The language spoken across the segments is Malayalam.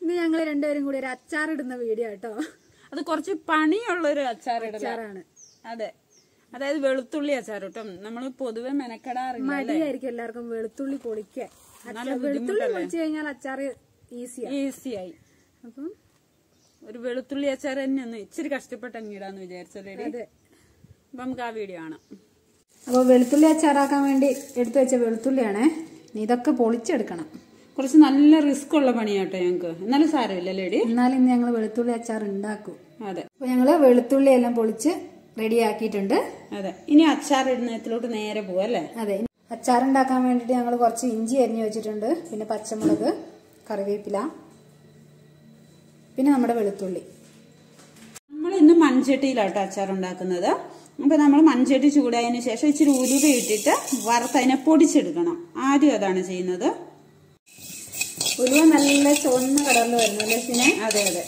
ഇന്ന് ഞങ്ങൾ രണ്ടുപേരും കൂടി ഒരു അച്ചാർ ഇടുന്ന വീഡിയോ കേട്ടോ അത് കുറച്ച് പണിയുള്ളൊരു അച്ചാറിടല അച്ചാറാണ് അതെ അതായത് വെളുത്തുള്ളി അച്ചാർ കേട്ടോ നമ്മൾ പൊതുവെ മെനക്കെടാറില്ല അല്ലേ മടിയായിരിക്കും എല്ലാവർക്കും വെളുത്തുള്ളി പൊളിക്കാൻ അച്ചാർ വെളുത്തുള്ളി പൊളിച്ചു കഴിഞ്ഞാൽ അച്ചാർ ഈസിയാണ് ഈസിയായി അപ്പം ഒരു വെളുത്തുള്ളി അച്ചാർ തന്നെ ഒന്ന് ഇച്ചിരി കഷ്ടപ്പെട്ട് അങ്ങിടാന്ന് വിചാരിച്ചല്ലേ അതെ അപ്പൊ നമുക്ക് ആ വീഡിയോ കാണാം അപ്പോൾ വെളുത്തുള്ളി അച്ചാറാക്കാൻ വേണ്ടി എടുത്തു വെച്ച വെളുത്തുള്ളിയാണേ ഇനി ഇതൊക്കെ പൊളിച്ചെടുക്കണം കുറച്ച് നല്ല റിസ്ക് ഉള്ള പണിയാട്ടോ ഞങ്ങക്ക് എന്നാലും സാരമില്ല ലേഡി എന്നാലും ഇന്ന് ഞങ്ങൾ വെളുത്തുള്ളി അച്ചാർ ഉണ്ടാക്കും അതെ അപ്പോൾ ഞങ്ങൾ വെളുത്തുള്ളി എല്ലാം പൊളിച്ച് റെഡിയാക്കിയിട്ടുണ്ട് അതെ ഇനി അച്ചാർ ഇടുന്നതിലോട്ട് നേരെ പോവാ അല്ലേ അതെ അച്ചാർ ഉണ്ടാക്കാൻ വേണ്ടിയിട്ട് ഞങ്ങൾ കുറച്ച് ഇഞ്ചി അരിഞ്ഞു വെച്ചിട്ടുണ്ട് പിന്നെ പച്ചമുളക് കറിവേപ്പില പിന്നെ നമ്മുടെ വെളുത്തുള്ളി നമ്മൾ ഇന്ന് മൺചട്ടിയിലാട്ടോ അച്ചാർ ഉണ്ടാക്കുന്നത് അപ്പൊ നമ്മൾ മൺചട്ടി ചൂടായതിനു ശേഷം ഇച്ചിരി ഉലുവ ഇട്ടിട്ട് വറുത്തതിനെ പൊടിച്ചെടുക്കണം ആദ്യം അതാണ് ചെയ്യുന്നത് ഉലുവ നല്ല ചുവന്ന കളറിൽ വരുന്നു അല്ലേ പിന്നെ അതെ അതെ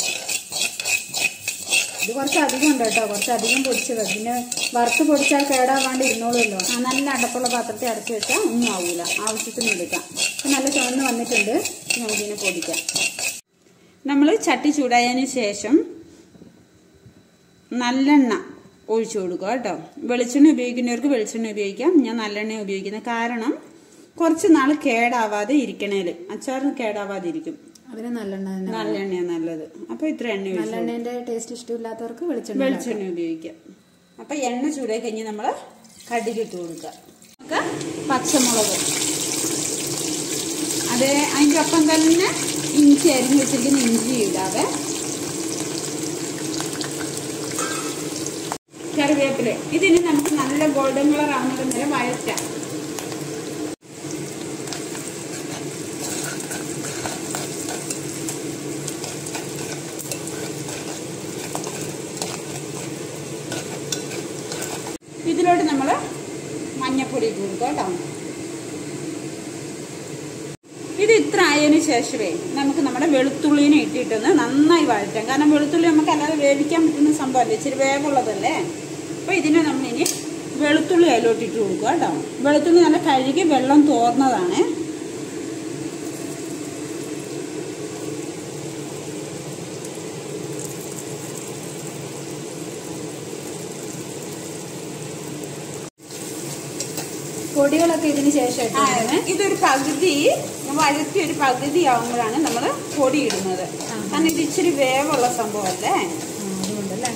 ഇത് കുറച്ച് അധികം ഉണ്ട് കേട്ടോ കുറച്ച് അധികം പൊടിച്ചത് പിന്നെ വറുത്ത് പൊടിച്ചാൽ കേടാവാണ്ട് ഇരുന്നോളുമല്ലോ ആ, നല്ല അടപ്പുള്ള പാത്രത്തിൽ അടച്ചു വെച്ചാൽ ഒന്നും ആവൂല ആവശ്യത്തിന് എടുക്കാം ഇപ്പൊ നല്ല ചുവന്ന് വന്നിട്ടുണ്ട് ഇനി നമുക്കിതിനെ പൊടിക്കാം നമ്മൾ ചട്ടി ചൂടായതിനു ശേഷം നല്ലെണ്ണ ഒഴിച്ചു കൊടുക്കുക കേട്ടോ വെളിച്ചെണ്ണ ഉപയോഗിക്കുന്നവർക്ക് വെളിച്ചെണ്ണ ഉപയോഗിക്കാം ഞാൻ നല്ലെണ്ണ ഉപയോഗിക്കുന്നത് കാരണം കുറച്ച് നാൾ കേടാവാതെ ഇരിക്കണേല് അച്ചാറിന് കേടാവാതെ ഇരിക്കും അതിന് നല്ലെണ്ണ തന്നെ നല്ലെണ്ണയാണ് നല്ലത് അപ്പൊ ഇത്ര എണ്ണ ഒഴിച്ചു നല്ലെണ്ണേന്റെ ടേസ്റ്റ് ഇഷ്ടമില്ലാത്തവർക്ക് വെളിച്ചെണ്ണ വെളിച്ചെണ്ണ ഉപയോഗിക്കാം അപ്പൊ എണ്ണ ചൂടായി കഴിഞ്ഞ് നമ്മൾ കടുകിട്ട് കൊടുക്കുക നമുക്ക് പച്ചമുളക് അത് അതിൻ്റെ ഒപ്പം തന്നെ ഇഞ്ചി അരിഞ്ഞ് വെച്ചിരിക്കുന്ന ഇഞ്ചി ഇടാതെ കറിവേപ്പില ഇതിന് നമുക്ക് നല്ല ഗോൾഡൻ കളർ ആവുന്നത് വരെ വഴറ്റാം ഇതിലോട്ട് നമ്മൾ മഞ്ഞപ്പൊടി ഇട്ട് കൊടുക്കുക കേട്ടോ ഇത് ഇത്ര ആയതിനു ശേഷമേ നമുക്ക് നമ്മുടെ വെളുത്തുള്ളിനെ ഇട്ടിട്ടൊന്ന് നന്നായി വഴറ്റാം കാരണം വെളുത്തുള്ളി നമുക്ക് അല്ലാതെ വേവിക്കാൻ പറ്റുന്ന സംഭവമല്ലേ ഇച്ചിരി വേവുള്ളതല്ലേ അപ്പൊ ഇതിനെ നമ്മൾ ഇനി വെളുത്തുള്ളി അതിലോട്ട് ഇട്ട് കൊടുക്കുക കേട്ടോ വെളുത്തുള്ളി നല്ല കഴുകി വെള്ളം തോർന്നതാണ് പൊടികളൊക്കെ ഇതിന് ശേഷം ആ, ഇട്ടേ. ഇതൊരു പകുതി വഴറ്റി ഒരു പകുതി ആവുമ്പോഴാണ് നമ്മൾ പൊടി ഇടുന്നത് കാരണം ഇത് ഇച്ചിരി വേവുള്ള സംഭവമല്ലേ ആ, അതുകൊണ്ടല്ലേ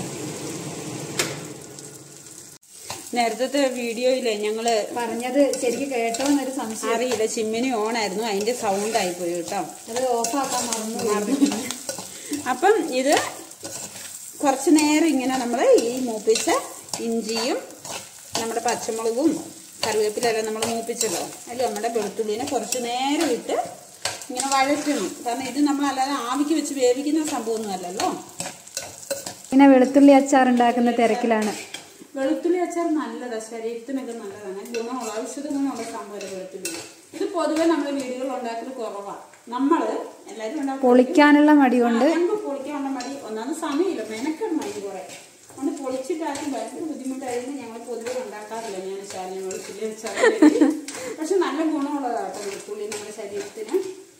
നേരത്തെ വീഡിയോയിലെ ഞങ്ങള് പറഞ്ഞത് ശരിക്കും കേട്ടോ എന്നൊരു സംശയം അറിയില്ല ചിമ്മിനി ഓൺ ആയിരുന്നു അതിന്റെ സൗണ്ട് ആയിപ്പോയി കേട്ടോ അത് ഓഫാക്കാൻ മറന്നു അപ്പം ഇത് കുറച്ച് നേരം ഇങ്ങനെ നമ്മൾ ഈ മൂപ്പിച്ച ഇഞ്ചിയും നമ്മുടെ പച്ചമുളകും കറിവേപ്പിലെല്ലാം നമ്മൾ മൂപ്പിച്ചല്ലോ അതിൽ നമ്മുടെ വെളുത്തുള്ളിനെ കുറച്ച് നേരം ഇട്ട് ഇങ്ങനെ വഴറ്റണം കാരണം ഇത് നമ്മൾ അല്ലാതെ ആവിക്ക് വെച്ച് വേവിക്കുന്ന സംഭവമൊന്നും അല്ലല്ലോ പിന്നെ വെളുത്തുള്ളി അച്ചാർ ഉണ്ടാക്കുന്ന തിരക്കിലാണ് വെളുത്തുള്ളി അച്ചാർ നല്ലതാണ് ശരീരത്തിനൊക്കെ നല്ലതാണ് ഗുണമുള്ള ഔഷധ ഗുണമുള്ള സംഭവം വെളുത്തുള്ളി ഇത് പൊതുവെ നമ്മൾ വീടുകളിൽ ഉണ്ടാക്കൽ കുറവാണ് നമ്മള് എല്ലാവരും ഉണ്ടാക്കും പൊളിക്കാനുള്ള മടി കൊണ്ട് ഞങ്ങൾക്ക് പൊളിക്കാനുള്ള മടി ഒന്നാമത് സമയമില്ല മെനക്കെട് മടി കുറെ അതുകൊണ്ട് പൊളിച്ചിട്ടാക്കി ഭയങ്കര ബുദ്ധിമുട്ടായിരുന്നു ഞങ്ങൾ പൊതുവെ ഉണ്ടാക്കാറില്ല ഞാൻ ശാലിനി വെളുത്തുള്ളി അച്ചാർ പക്ഷെ നല്ല ഗുണമുള്ളതാട്ടോ വെളുത്തുള്ളി നമ്മുടെ ശരീരത്തിന്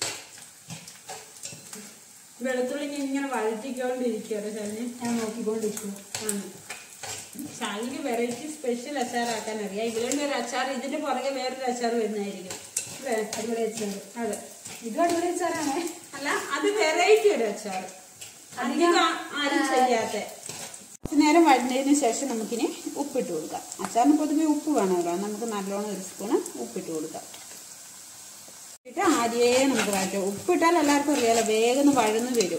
വെളുത്തുള്ളി ഇങ്ങനെ ഇങ്ങനെ വഴറ്റിക്കൊണ്ടിരിക്കുകയാണ് ശാലിനി ഞാൻ നോക്കിക്കൊണ്ടിരിക്കുന്നു ആണ് ശാലിക്ക് വെറൈറ്റി സ്പെഷ്യൽ അച്ചാറാക്കാൻ അറിയാം ഇതിലുണ്ട് ഒരു അച്ചാർ ഇതിന്റെ പുറകെ വേറൊരു അച്ചാർ വരുന്നതായിരിക്കും അല്ലേ അടിപൊളി അച്ചാർ അതെ ഇതും അടിപൊളി അച്ചാറാണേ അല്ല അത് വെറൈറ്റി ഒരു അച്ചാർ അധികം ആരും ചെയ്യാത്ത കുറച്ച് നേരം വഴഞ്ഞതിന് ശേഷം നമുക്കിനി ഉപ്പിട്ട് കൊടുക്കാം അച്ചാറിന് പൊതുവെ ഉപ്പ് വേണമല്ലോ നമുക്ക് നല്ലോണം ഒരു സ്പൂണ് ഉപ്പിട്ട് കൊടുക്കാം ഇട്ട് ആദ്യമേ നമുക്ക് വഴറ്റാം ഉപ്പിട്ടാൽ എല്ലാവർക്കും അറിയാലോ വേഗം ഒന്ന് വഴന്ന് വരും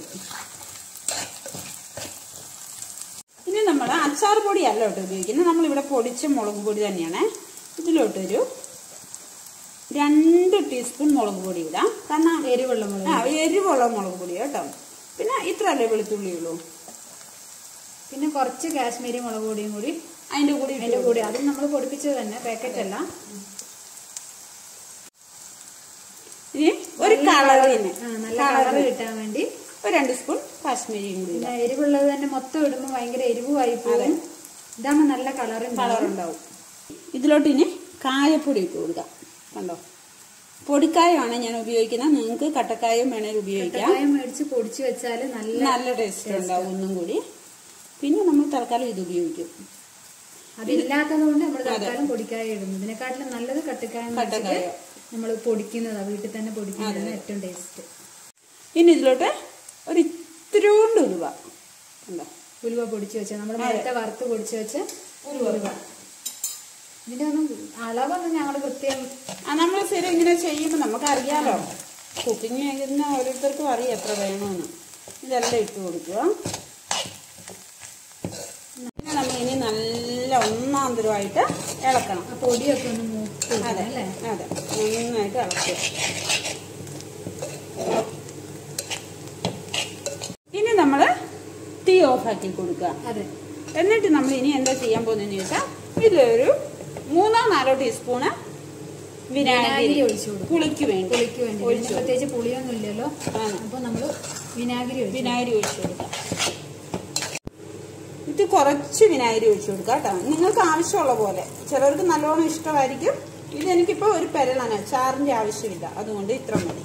ഇനി നമ്മൾ അച്ചാർ പൊടി അല്ല കേട്ടോ ഉപയോഗിക്കുന്നത് നമ്മളിവിടെ പൊടിച്ച മുളക് പൊടി തന്നെയാണ് ഇതിലോട്ടൊരു രണ്ട് ടീസ്പൂൺ മുളക് പൊടി ഇടാം കാരണം എരിവുള്ള മുളക് ആ എരിവുള്ള മുളക് പൊടി കേട്ടോ പിന്നെ ഇത്ര അല്ലേ വെളുത്തുള്ളി ഉള്ളൂ പിന്നെ കുറച്ച് കാശ്മീരി മുളക് പൊടിയും കൂടി അതിന്റെ കൂടി ഇട്ട് അതിന്റെ കൂടി അതും നമ്മൾ പൊടിപ്പിച്ചത് തന്നെ പാക്കറ്റ് അല്ല ഇനി ഒരു കളറിന് ആ, നല്ല കളർ കിട്ടാൻ വേണ്ടി ഒരു രണ്ട് സ്പൂൺ കാശ്മീരിയും കൂടി പിന്നെ എരിവുള്ളത് തന്നെ മൊത്തം ഇടുമ്പോൾ ഭയങ്കര എരിവുമായി പോകും ഇതാകുമ്പോൾ നല്ല കളർ കളർ ഉണ്ടാവും ഇതിലോട്ട് ഇനി കായപ്പൊടി ഇട്ട് കൊടുക്കാം കണ്ടോ പൊടിക്കായമാണ് ഞാൻ ഉപയോഗിക്കുന്നത് നിങ്ങൾക്ക് കട്ടക്കായും വേണേൽ ഉപയോഗിക്കാം കായം മേടിച്ച് പൊടിച്ചു വെച്ചാൽ നല്ല നല്ല ടേസ്റ്റ് ഉണ്ടാവും ഒന്നും കൂടി പിന്നെ നമ്മൾ തൽക്കാലം ഇത് ഉപയോഗിക്കും അതില്ലാത്തത് കൊണ്ട് നമ്മൾ തൽക്കാലം പൊടിക്കായ ഇടുന്നു ഇതിനെക്കാട്ടിലും നല്ലത് കട്ടിക്കായം കട്ടക്കായ. നമ്മൾ പൊടിക്കുന്നതാ വീട്ടിൽ തന്നെ പൊടിക്കുന്നതാണ് ഏറ്റവും ടേസ്റ്റ് ഇനി ഇതിലോട്ട് ഒരു ഇത്തിരി കൊണ്ട് ഉലുവ ഉണ്ടോ ഉലുവ പൊടിച്ചു വെച്ച നമ്മൾ നേരത്തെ വറുത്ത് പൊടിച്ചു വെച്ച് ഉലുവ ഇതിന്റെ ഒന്നും അളവൊന്നും ഞങ്ങൾ കൃത്യം ആ നമ്മൾ സ്ഥിരം ഇങ്ങനെ ചെയ്യുമ്പോൾ നമുക്കറിയാലോ കുക്കിംഗ് ചെയ്യുന്ന ഓരോരുത്തർക്കും അറിയാം എത്ര വേണമെന്ന് ഇതെല്ലാം ഇട്ട് കൊടുക്കുക പിന്നെ നമ്മൾ ഇനി നല്ല ഒന്നാന്തരമായിട്ട് ഇളക്കണം ആ പൊടിയൊക്കെ ഒന്ന് മൂത്ത് അതെ അല്ലേ അതെ നന്നായിട്ട് ഇളക്കുക ഇനി നമ്മൾ തീ ഓഫാക്കി കൊടുക്കുക അതെ എന്നിട്ട് നമ്മൾ ഇനി എന്താ ചെയ്യാൻ പോകുന്നതെന്ന് ചോദിച്ചാൽ ഇതിലൊരു മൂന്നോ നാലോ ടീസ്പൂണ് വിനാഗിരി വിനാഗിരി ഒഴിച്ചു കൊടുക്കും പുളിക്ക് വേണ്ടി പുളിക്ക് വേണ്ടി ഇതിന് പ്രത്യേകിച്ച് പുളിയൊന്നും ഇല്ലല്ലോ ആണ്. അപ്പൊ നമ്മള് വിനാഗിരി ഒഴിച്ചു വിനാഗിരി ഒഴിച്ചു കൊടുക്കാം ഇത് കുറച്ച് വിനാഗിരി ഒഴിച്ചു കൊടുക്കാം കേട്ടോ നിങ്ങൾക്ക് ആവശ്യമുള്ള പോലെ ചിലർക്ക് നല്ലോണം ഇഷ്ടമായിരിക്കും ഇത് എനിക്കിപ്പോൾ ഒരു പെരളാണ് ചാറിന്റെ ആവശ്യമില്ല അതുകൊണ്ട് ഇത്ര മതി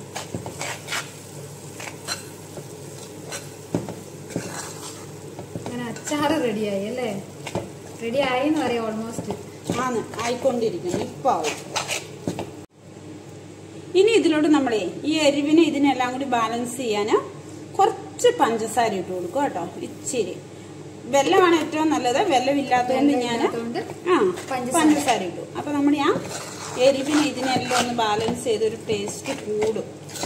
അങ്ങനെ അച്ചാറ് റെഡിയായി അല്ലേ റെഡി ആയി എന്ന് പറയാം ഓൾമോസ്റ്റ് ആണ് ആയിക്കൊണ്ടിരിക്കുന്നു ഇപ്പൊ ആവും ഇനി ഇതിലോട്ട് നമ്മളെ ഈ എരിവിനെ ഇതിനെല്ലാം കൂടി ബാലൻസ് ചെയ്യാന് കുറച്ച് പഞ്ചസാര ഇട്ട് കൊടുക്കും കേട്ടോ ഇച്ചിരി വെല്ലമാണ് ഏറ്റവും നല്ലത് വെല്ലമില്ലാത്തതുകൊണ്ട് ഞാൻ ഇല്ലാത്തതുകൊണ്ട് ആ പഞ്ചസാര. പഞ്ചസാര ഇട്ടു അപ്പൊ നമ്മുടെ ആ എരിവിനെ ഇതിനെല്ലാം ഒന്ന് ബാലൻസ് ചെയ്തൊരു ടേസ്റ്റ് കൂടും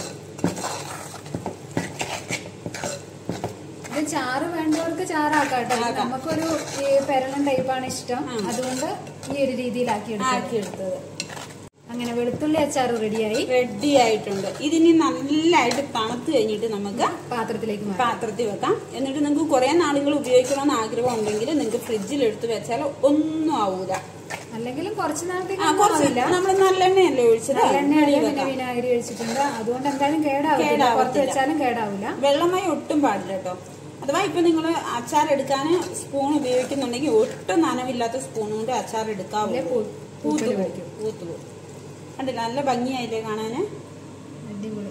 ഇത് ചാറ് വേണ്ടവർക്ക് ചാറാക്കാം കേട്ടോ ആക്കാം. നമുക്കൊരു ഈ പെരളൻ ടൈപ്പാണ് ഇഷ്ടം ആ. അതുകൊണ്ട് ഈ ഒരു രീതിയിലാക്കി എടുക്കാം ആക്കിയെടുത്തത് അങ്ങനെ വെളുത്തുള്ളി അച്ചാറ് റെഡിയായി റെഡി ആയിട്ടുണ്ട് ഇതിനി നല്ലതായിട്ട് തണുത്ത് കഴിഞ്ഞിട്ട് നമുക്ക് പാത്രത്തിലേക്ക് മാറ്റാം പാത്രത്തിൽ വെക്കാം എന്നിട്ട് നിങ്ങൾക്ക് കുറെ നാളുകൾ ഉപയോഗിക്കണമെന്ന് ആഗ്രഹം ഉണ്ടെങ്കിൽ നിങ്ങൾക്ക് ഫ്രിഡ്ജിൽ എടുത്ത് വെച്ചാൽ ഒന്നും ആവൂല അല്ലെങ്കിലും കുറച്ച് നാളത്തേക്ക് ആ കുറച്ച് ആവില്ല നമ്മൾ നല്ലെണ്ണയല്ലേ ഒഴിച്ചത് നല്ലെണ്ണ വെളി പിന്നെ വെക്കാം. വിനാഗിരി ഒഴിച്ചിട്ടുണ്ട് അതുകൊണ്ട് എന്തായാലും കേടാവില്ല കേടാവത്തില്ല. പുറത്ത് വെച്ചാലും കേടാവില്ല വെള്ളമയം ഒട്ടും പാടില്ല കേട്ടോ അഥവാ ഇപ്പൊ നിങ്ങൾ അച്ചാർ എടുക്കാൻ സ്പൂൺ ഉപയോഗിക്കുന്നുണ്ടെങ്കിൽ ഒട്ടും നനവില്ലാത്ത സ്പൂൺ കൊണ്ട് അച്ചാർ എടുക്കാവൂ അല്ലേ പൂ- പൂത്ത് പൂപ്പല് പോകും പൂത്ത് പോകും കണ്ടില്ല നല്ല ഭംഗിയായില്ലേ കാണാന് അടിപൊളി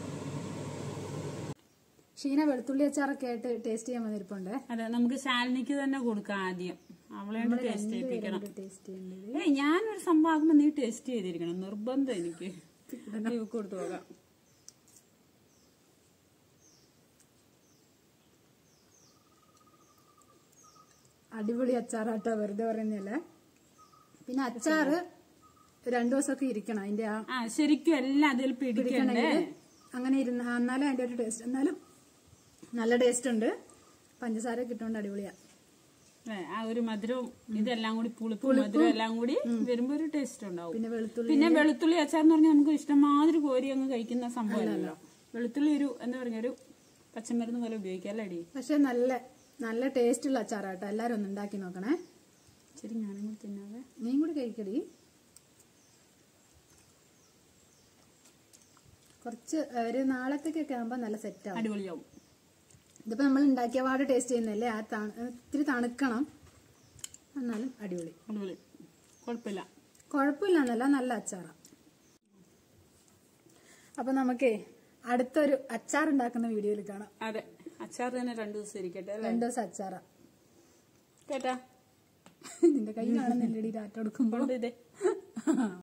ഷീന വെളുത്തുള്ളി അച്ചാറൊക്കെ ആയിട്ട് ടേസ്റ്റ് ചെയ്യാൻ വന്നിരിപ്പുണ്ട് അതെ നമുക്ക് ശാലിനിക്ക് തന്നെ കൊടുക്കാം ആദ്യം അവളെ ടേസ്റ്റ് ചെയ്യിപ്പിക്കണം ടേസ്റ്റ് ചെയ്യുന്നത് ഏയ് ഞാനൊരു സംഭവം ആകുമ്പോ നീ ടേസ്റ്റ് ചെയ്തിരിക്കണം നിർബന്ധം എനിക്ക് നീ കൊടുത്തു പോകാം അടിപൊളി അച്ചാറാട്ടോ വെറുതെ പറയുന്നല്ലേ പിന്നെ അച്ചാറ് രണ്ടു ദിവസമൊക്കെ ഇരിക്കണം അതിന്റെ ആ ആ ശരിക്കും എല്ലാം അതിൽ പിടിക്കണ്ടേ പിടിക്കണമെങ്കിൽ അങ്ങനെ ഇരുന്ന് ആ, എന്നാലും അതിന്റെ ഒരു ടേസ്റ്റ് എന്നാലും നല്ല ടേസ്റ്റ് ഉണ്ട് പഞ്ചസാര കിട്ടുകൊണ്ട് അടിപൊളിയാ ഏ, ആ ഒരു മധുരവും ഇതെല്ലാം കൂടി പുളിപ്പും മധുരവും എല്ലാം കൂടി വരുമ്പോ ഒരു ടേസ്റ്റ് ഉണ്ടാവും പിന്നെ വെളുത്തുള്ളി പിന്നെ വെളുത്തുള്ളി അച്ചാർ എന്ന് പറഞ്ഞാൽ നമുക്ക് ഇഷ്ടമാതിരി കോരി അങ്ങ് കഴിക്കുന്ന സംഭവമല്ലല്ലോ വെളുത്തുള്ളി ഒരു എന്താ പറഞ്ഞ ഒരു പച്ചമരുന്ന് പോലെ ഉപയോഗിക്കാം അല്ലേടി പക്ഷെ നല്ല നല്ല ടേസ്റ്റ് ഉള്ള അച്ചാറാട്ടോ എല്ലാരും ഒന്ന് ഉണ്ടാക്കി നോക്കണേ ശരി ഞാനും കൂടി തിന്നാവേ നീ കൂടി കഴിക്കടി കുറച്ച് ഒരു നാളത്തേക്കൊക്കെ ആകുമ്പോൾ നല്ല സെറ്റ് ആവും അടിപൊളിയാവും ഇതിപ്പോ നമ്മൾ ഉണ്ടാക്കിയ പാട് ടേസ്റ്റ് ചെയ്യുന്നല്ലേ ആ തണു ഇത്തിരി തണുക്കണം എന്നാലും അടിപൊളി അടിപൊളി കുഴപ്പമില്ല കുഴപ്പമില്ല എന്നല്ല നല്ല അച്ചാറാ അപ്പൊ നമുക്കേ അടുത്തൊരു അച്ചാർ ഉണ്ടാക്കുന്ന വീഡിയോയിൽ കാണാം അതെ അച്ചാർ തന്നെ രണ്ടു ദിവസം ഇരിക്കട്ടെ അല്ലേ രണ്ടു ദിവസം അച്ചാറാ കേട്ടാ നിന്റെ കൈ കാണുന്നില്ലടി ഡാറ്റ കൊടുക്കുമ്പോൾ കൊണ്ട് ഇതേ